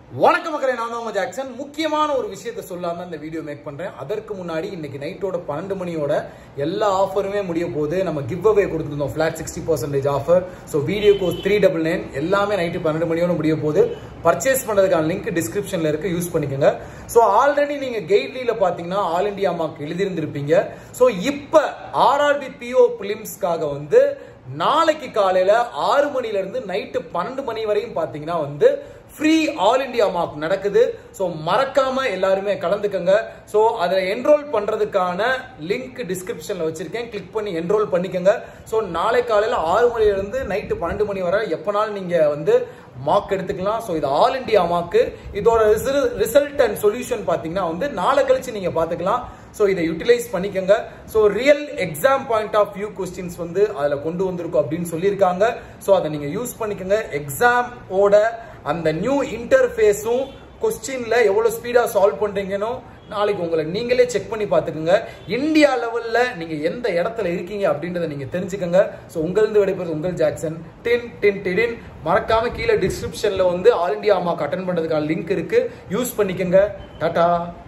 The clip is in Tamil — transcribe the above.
வணக்கம் மக்களே நான் தான் உங்க ஜாக்சன் முக்கியமான ஒரு விஷயத்த சொல்லாம தான் இந்த வீடியோ மேக் பண்றேன் அதற்கு முன்னாடி இன்னைக்கு நைட்டோட பன்னெண்டு மணியோட எல்லா ஆஃபருமே முடிய போகுது நம்ம கிவ் அவே கொடுத்துருந்தோம் flat sixty percentage offer so video course three double nine எல்லாமே நைட்டு பன்னெண்டு மணியோட முடிய போகுது பர்ச்சேஸ் பண்றதுக்கான லிங்க் டிஸ்கிரிப்ஷன்ல இருக்கு யூஸ் பண்ணிக்கோங்க ஸோ ஆல்ரெடி நீங்க கெய்ட்லியில பாத்தீங்கன்னா ஆல் இண்டியா மார்க் எழுதியிருந்திருப்பீங்க ஸோ இப்போ ஆர்ஆர்பி பிஓ பிலிம்ஸ்க்காக வந்து நாளைக்கு காலையில ஆறு மணில இருந்து நைட்டு பன்னெண்டு மணி வரையும் பாத்தீங்கன்னா வந்து ஃப்ரீ ஆல் இண்டியா மார்க் நடக்குது ஸோ மறக்காம எல்லாருமே கலந்துக்கங்க ஸோ அதை என்ரோல் பண்றதுக்கான லிங்க் டிஸ்கிரிப்ஷன்ல வச்சிருக்கேன் கிளிக் பண்ணி என்ரோல் பண்ணிக்கோங்க ஸோ நாளை காலையில ஆறு மணில இருந்து நைட்டு பன்னெண்டு மணி வரை எப்பனாலும் நீங்க வந்து மார்க் எடுத்துக்கலாம் ஸோ இது ஆல் இண்டியா மார்க் இதோட ரிசல்ட் அண்ட் சொல்யூஷன் பார்த்தீங்கன்னா வந்து நாளை கழிச்சு நீங்க பார்த்துக்கலாம் ஸோ இதை யூட்டிலைஸ் பண்ணிக்கோங்க so real exam point of view questions வந்து அதில் கொண்டு வந்திருக்கும் அப்படின்னு சொல்லியிருக்காங்க ஸோ அதை நீங்கள் யூஸ் பண்ணிக்கோங்க எக்ஸாமோட அந்த நியூ இன்டர்ஃபேஸும் கொஸ்டின்ல எவ்வளவு ஸ்பீடா சால்வ் பண்றீங்கன்னு நாளைக்கு உங்களை நீங்களே செக் பண்ணி பார்த்துக்கோங்க இந்தியா லெவல்ல நீங்க எந்த இடத்துல இருக்கீங்க அப்படின்றத நீங்க தெரிஞ்சுக்கோங்க ஸோ உங்களிருந்து விடைபெறுவது உங்கள் ஜாக்சன் டின் டின் டிடின் மறக்காம கீழே டிஸ்கிரிப்ஷன்ல வந்து ஆல் இண்டியா அம்மாக்கு அட்டன் பண்றதுக்கான லிங்க் இருக்கு யூஸ் பண்ணிக்கோங்க டாடா